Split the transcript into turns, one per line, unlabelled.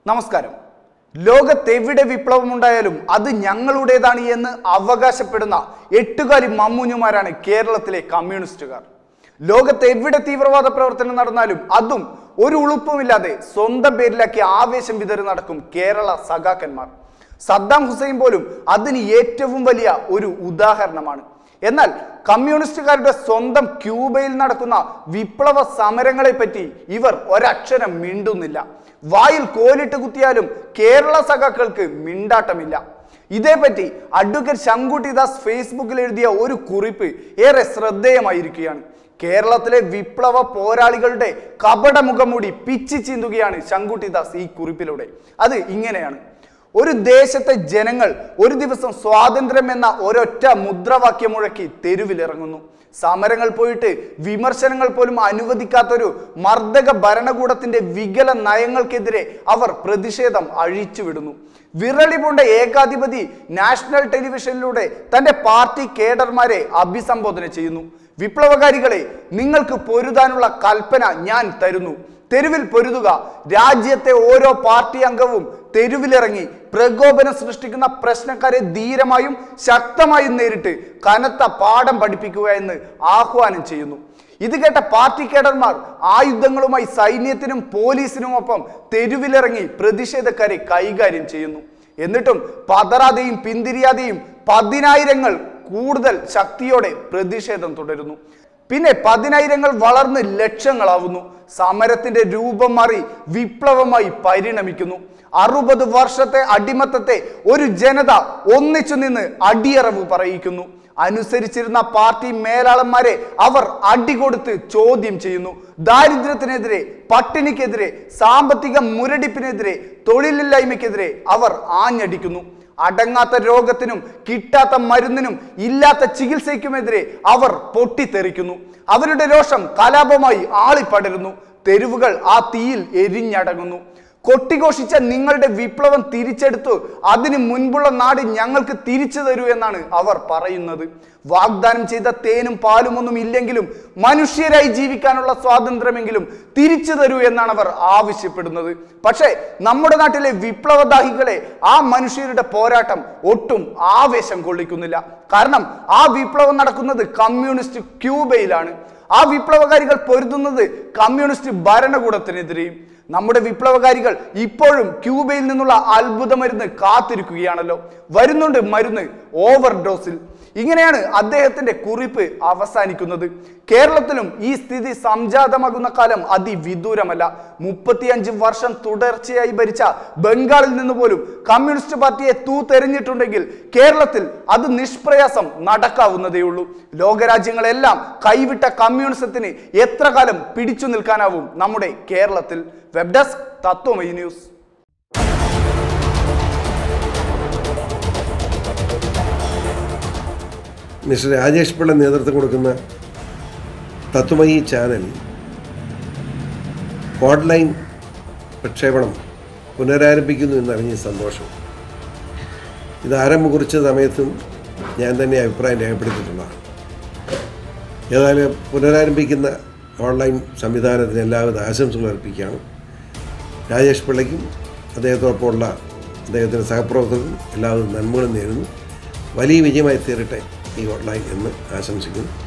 നമസ്കാരം ലോകത്തെവിടെ വിപ്ലവമുണ്ടായാലും അത് ഞങ്ങളുടേതാണ് എന്ന് അവകാശപ്പെടുന്ന എട്ടുകാലി മമ്മൂഞ്ഞുമാരാണ് കേരളത്തിലെ കമ്മ്യൂണിസ്റ്റുകാർ ലോകത്ത് എവിടെ തീവ്രവാദ പ്രവർത്തനം നടന്നാലും അതും ഒരു ഉളുപ്പുമില്ലാതെ സ്വന്തം പേരിലാക്കി ആവേശം വിതറി നടക്കും കേരള സഖാക്കന്മാർ സദ്ദാം ഹുസൈൻ പോലും അതിന് ഏറ്റവും വലിയ ഒരു ഉദാഹരണമാണ് എന്നാൽ കമ്മ്യൂണിസ്റ്റുകാരുടെ സ്വന്തം ക്യൂബയിൽ നടക്കുന്ന വിപ്ലവ സമരങ്ങളെ പറ്റി ഇവർ ഒരക്ഷരം മിണ്ടുന്നില്ല വായിൽ കോലിട്ട് കുത്തിയാലും കേരള സഖാക്കൾക്ക് മിണ്ടാട്ടമില്ല ഇതേപ്പറ്റി അഡ്വക്കേറ്റ് ശങ്കുട്ടിദാസ് ഫേസ്ബുക്കിൽ എഴുതിയ ഒരു കുറിപ്പ് ഏറെ ശ്രദ്ധേയമായിരിക്കുകയാണ് കേരളത്തിലെ വിപ്ലവ പോരാളികളുടെ കപട മുഖംമൂടി പിച്ചി ചീന്തുകയാണ് ശങ്കുട്ടിദാസ് ഈ കുറിപ്പിലൂടെ അത് ഇങ്ങനെയാണ് ഒരു ദേശത്തെ ജനങ്ങൾ ഒരു ദിവസം സ്വാതന്ത്ര്യം എന്ന ഒരൊറ്റ മുദ്രാവാക്യം മുഴക്കി തെരുവിലിറങ്ങുന്നു സമരങ്ങൾ പോയിട്ട് വിമർശനങ്ങൾ പോലും അനുവദിക്കാത്തൊരു മർദ്ദക ഭരണകൂടത്തിന്റെ വികല നയങ്ങൾക്കെതിരെ അവർ പ്രതിഷേധം അഴിച്ചുവിടുന്നു വിറളി പൂണ്ട ഏകാധിപതി നാഷണൽ ടെലിവിഷനിലൂടെ തന്റെ പാർട്ടി കേഡർമാരെ അഭിസംബോധന ചെയ്യുന്നു വിപ്ലവകാരികളെ നിങ്ങൾക്ക് പൊരുതാനുള്ള കൽപ്പന ഞാൻ തരുന്നു തെരുവിൽ പൊരുതുക രാജ്യത്തെ ഓരോ പാർട്ടി അംഗവും തെരുവിലിറങ്ങി പ്രകോപനം സൃഷ്ടിക്കുന്ന പ്രശ്നക്കാരെ ധീരമായും ശക്തമായും നേരിട്ട് കനത്ത പാഠം പഠിപ്പിക്കുക എന്ന് ആഹ്വാനം ചെയ്യുന്നു ഇത് കേട്ട പാർട്ടി കേഡർമാർ ആയുധങ്ങളുമായി സൈന്യത്തിനും പോലീസിനുമൊപ്പം തെരുവിലിറങ്ങി പ്രതിഷേധക്കാരെ കൈകാര്യം ചെയ്യുന്നു എന്നിട്ടും പതറാതെയും പിന്തിരിയാതെയും പതിനായിരങ്ങൾ കൂടുതൽ ശക്തിയോടെ പ്രതിഷേധം തുടരുന്നു പിന്നെ പതിനായിരങ്ങൾ വളർന്ന് ലക്ഷങ്ങളാവുന്നു സമരത്തിന്റെ രൂപം മാറി വിപ്ലവമായി പരിണമിക്കുന്നു അറുപത് വർഷത്തെ അടിമത്തത്തെ ഒരു ജനത ഒന്നിച്ചു നിന്ന് അടിയറവ് പറയിക്കുന്നു അനുസരിച്ചിരുന്ന പാർട്ടി മേലാളന്മാരെ അവർ അടികൊടുത്ത് ചോദ്യം ചെയ്യുന്നു ദാരിദ്ര്യത്തിനെതിരെ പട്ടിണിക്കെതിരെ സാമ്പത്തിക മുരടിപ്പിനെതിരെ തൊഴിലില്ലായ്മയ്ക്കെതിരെ അവർ ആഞ്ഞടിക്കുന്നു അടങ്ങാത്ത രോഗത്തിനും കിട്ടാത്ത മരുന്നിനും ഇല്ലാത്ത ചികിത്സയ്ക്കുമെതിരെ അവർ പൊട്ടിത്തെറിക്കുന്നു അവരുടെ രോഷം കലാപമായി ആളിപ്പടരുന്നു തെരുവുകൾ ആ തീയിൽ എരിഞ്ഞടങ്ങുന്നു കൊട്ടിഘോഷിച്ച നിങ്ങളുടെ വിപ്ലവം തിരിച്ചെടുത്തു അതിനു മുൻപുള്ള നാട് ഞങ്ങൾക്ക് തിരിച്ചു തരൂ എന്നാണ് അവർ പറയുന്നത് വാഗ്ദാനം ചെയ്ത തേനും പാലും ഒന്നും ഇല്ലെങ്കിലും മനുഷ്യരായി ജീവിക്കാനുള്ള സ്വാതന്ത്ര്യമെങ്കിലും തിരിച്ചു തരൂ എന്നാണ് അവർ ആവശ്യപ്പെടുന്നത് പക്ഷേ നമ്മുടെ നാട്ടിലെ വിപ്ലവദാഹികളെ ആ മനുഷ്യരുടെ പോരാട്ടം ഒട്ടും ആവേശം കൊള്ളിക്കുന്നില്ല കാരണം ആ വിപ്ലവം നടക്കുന്നത് കമ്മ്യൂണിസ്റ്റ് ക്യൂബയിലാണ് ആ വിപ്ലവകാരികൾ പൊരുതുന്നത് കമ്മ്യൂണിസ്റ്റ് ഭരണകൂടത്തിനെതിരെയും നമ്മുടെ വിപ്ലവകാരികൾ ഇപ്പോഴും ക്യൂബയിൽ നിന്നുള്ള അത്ഭുത മരുന്ന് കാത്തിരിക്കുകയാണല്ലോ വരുന്നുണ്ട് മരുന്ന് ഓവർ ഡോസിൽ ഇങ്ങനെയാണ് അദ്ദേഹത്തിന്റെ കുറിപ്പ് അവസാനിക്കുന്നത് കേരളത്തിലും ഈ സ്ഥിതി സംജാതമാകുന്ന കാലം അതിവിദൂരമല്ല മുപ്പത്തിയഞ്ച് വർഷം തുടർച്ചയായി ഭരിച്ച ബംഗാളിൽ നിന്ന് പോലും കമ്മ്യൂണിസ്റ്റ് പാർട്ടിയെ തൂത്തെറിഞ്ഞിട്ടുണ്ടെങ്കിൽ കേരളത്തിൽ അത് നിഷ്പ്രയാസം നടക്കാവുന്നതേയുള്ളൂ ലോകരാജ്യങ്ങളെല്ലാം കൈവിട്ട കമ്മ്യൂണിസത്തിന് എത്ര കാലം പിടിച്ചു നിൽക്കാനാവും നമ്മുടെ കേരളത്തിൽ web desk Tatwamayi news
mister Rajesh Pillai നേതൃത്വം കൊടുക്കുന്ന തത്വമയി ചാനൽ ഓൺലൈൻ പ്രക്ഷേപണം പുനരാരംഭിക്കുന്നു എന്നറിഞ്ഞ സന്തോഷം ഇത് ആരംഭം കുറിച്ച സമയത്തും ഞാൻ തന്നെ അഭിപ്രായം രേഖപ്പെടുത്തിയിട്ടുള്ളതാണ് ഏതായാലും പുനരാരംഭിക്കുന്ന ഓൺലൈൻ സംവിധാനത്തിന് എല്ലാവിധ ആശംസകൾ അർപ്പിക്കുകയാണ് രാജേഷ് പിള്ളയ്ക്കും അദ്ദേഹത്തോടൊപ്പമുള്ള അദ്ദേഹത്തിൻ്റെ സഹപ്രവർത്തകർക്കും എല്ലാവിധ നന്മകളും നേരുന്നു വലിയ വിജയമായി തീരട്ടെ ഈ ഓൺലൈൻ എന്ന് ആശംസിക്കുന്നു